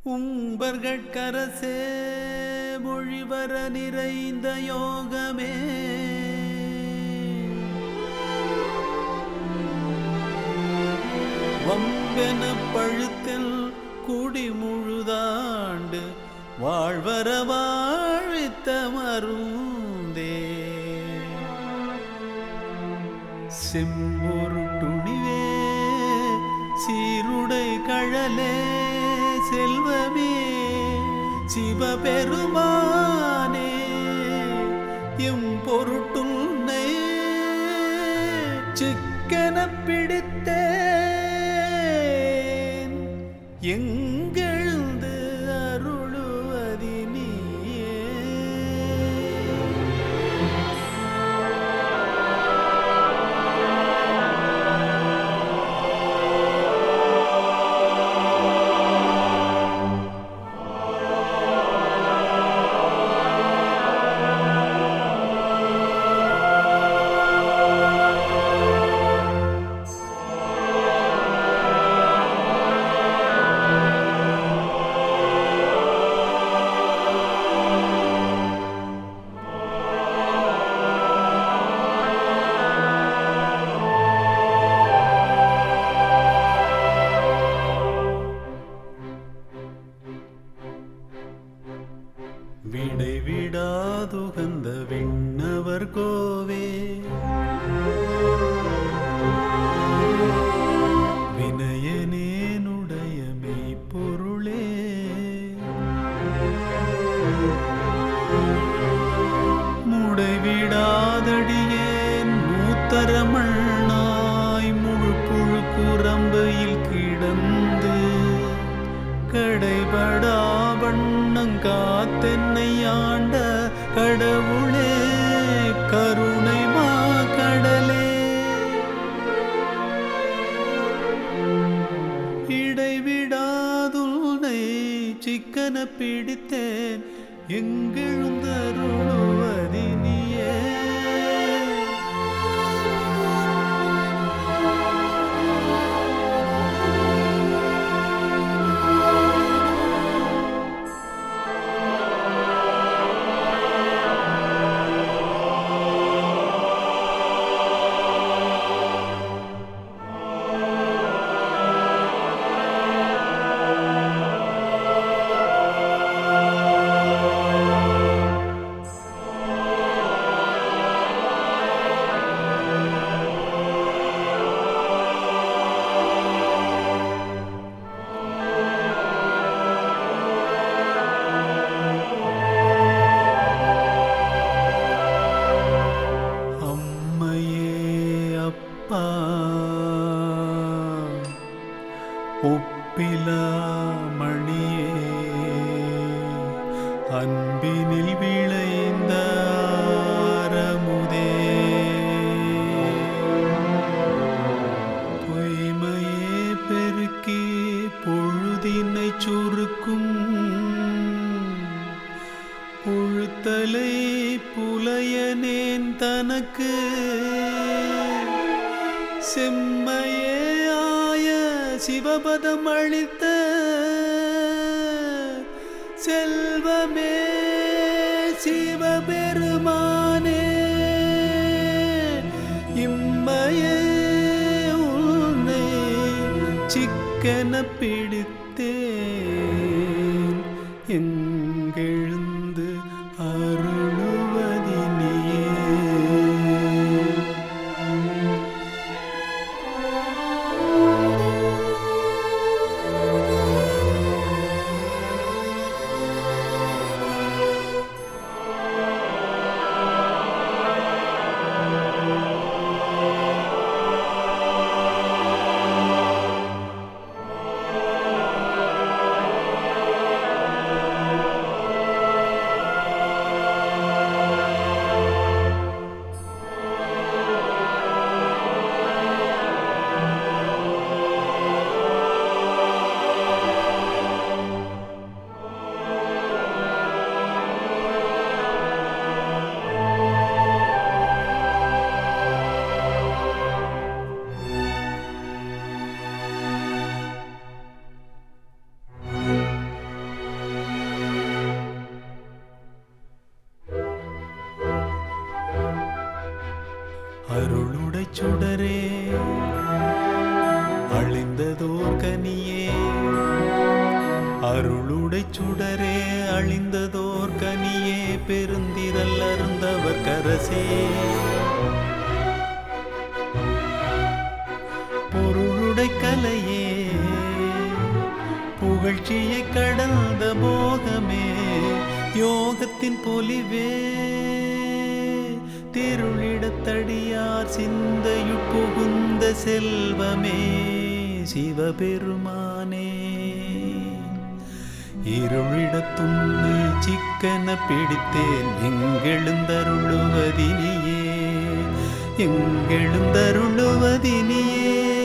உம்பர்கட்கரசே மொழிவர நிறைந்த யோகமே வம்பென பழுத்தில் குடி முழுதாண்டு வாழ்வர வாழ்வித்த மருந்தே செம்பொரு துணிவே சீருடை கழலே செல்வமே சிவபெருமானே எம் பொருட்டுன்னை சிக்கன பிடித்தேன் எங்கெழுந்து அருளுவதி நீயே விடை விடாதுகந்த விண்ணவர் கோவே வினயனேனுடைய மெய்ப்பொருளே முடைவிடாதடியேன் மூத்தரமண்ணாய் முழு புழு குரம்பையில் கிடந்து கடைபடா வண்ணங்காத்தென்னை ஆண்ட கடவுளே கருணை மா கடலே இடைவிடாதுனை சிக்கன பிடித்தேன் எங்கெழுந்தருளுவதி நீயே அம்மையே அப்பா ஒப்பிலா மணியே அன்பினில் விளைந்த ஆரமுதே பொய்மையே பெருக்கி பொழுதினை சுருக்கும் புழுத்தலை புலையனேன் தனக்கு செம்மையே ஆய சிவபதம் அளித்த செல்வமே சிவபெருமானே இம்மையே உன்னை சிக்கன பிடித்தேன் எங்கெழுந்து அருளுவதி நீயே ஆ சுடரே அழிந்ததோர் கனியே பெருந்திரல் அருந்தவர் கரசே பொருளுடை கலையே புகழ்ச்சியை கடந்த போகமே யோகத்தின் பொலிவே திருளிடத்தடியார் சிந்தையுட் புகுந்த செல்வமே சிவபெருமானே இருளிடத்துன்னை சிக்கன பிடித்தேன் எங்கெழுந்தருளுவதினியே எங்கெழுந்தருளுவதினியே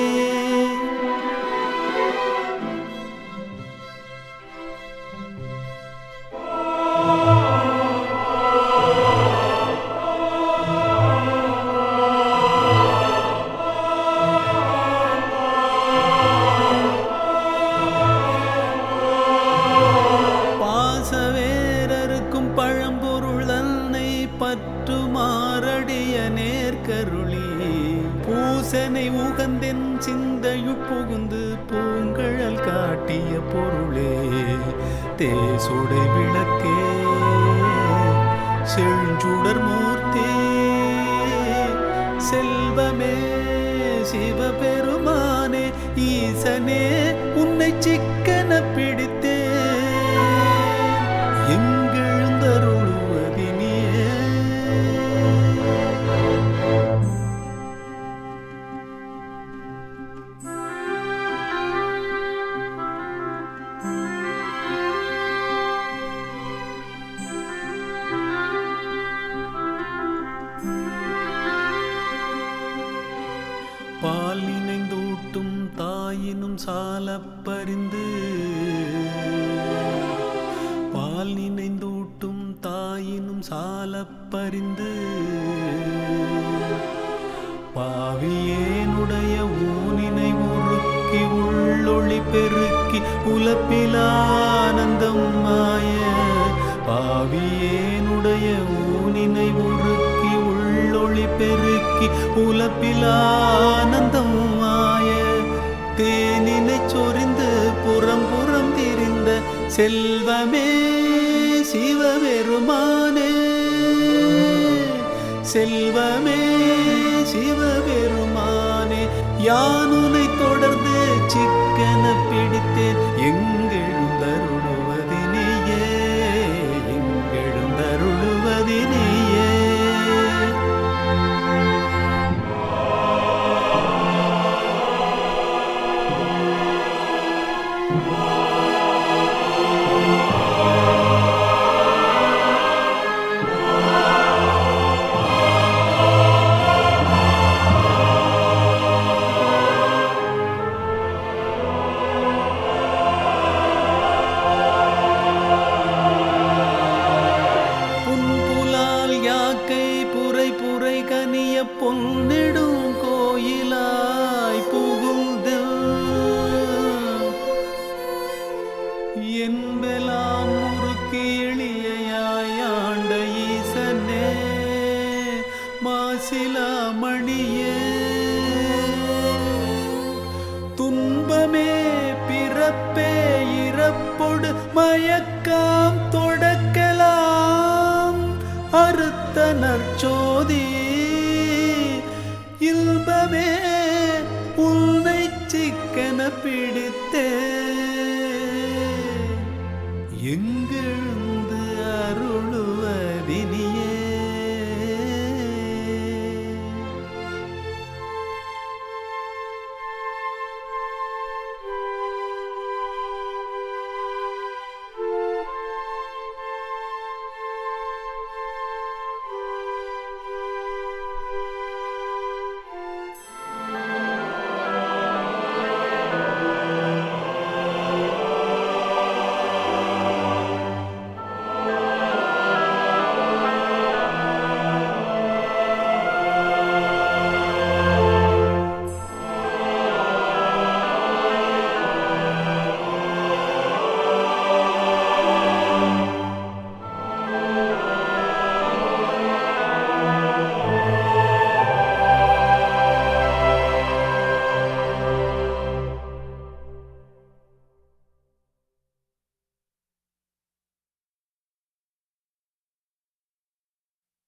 பாசவேரருக்கும் பழம்பொருள் அன்னை பற்றுமாறடிய நேர்கருளி பூசனை உகந்தென் சிந்தையுட் புகுந்து பூங்கழல் காட்டிய பொருளே தேசுடை விளக்கே செழுஞ்சுடர் மூர்த்தே செல்வமே சிவபெருமானே ஈசனே உன்னை சிக்கன பிடித்தே எங்கெழுந்தருளுவதினியே பால் நினைந்தூட்டும் தாயினும் சாலப் பரிந்து பால் நினைந்தூட்டும் தாயினும் சாலப் பரிந்து பாவியேனுடைய ஊனினை உருக்கி உள்ளொளி பெருக்கி உலப்பிலானந்தம் மாய பாவியேனுடைய ஊனினை உருக்கி உள்ளொளி பெருக்கி உலப்பிலானந்தம் மாய தேனினை சொரிந்து புறம் புறம் திரிந்த செல்வமே சிவபெருமானே செல்வமே சிவபெருமானே யானுனை தொடர்ந்து சிக்கன பிடித்தேன் எங்கெழுந்தருளுவதினியே எங்கெழுந்தருளுவதினியே புன்புலால் யாக்கை புரை புரை கனிய பொன்னிடும் கோயிலாய் புகுந்து என்பெல்லாம் முறுக்கி எளியாய் ஆண்ட ஈசனே மாசிலா மணியே துன்பமே பிறப்பே இறப்பொடு மயக்காம் தொடக்கலாம் அறுத்த நற்சோதி இன்பமே உன்னை சிக்கன பிடி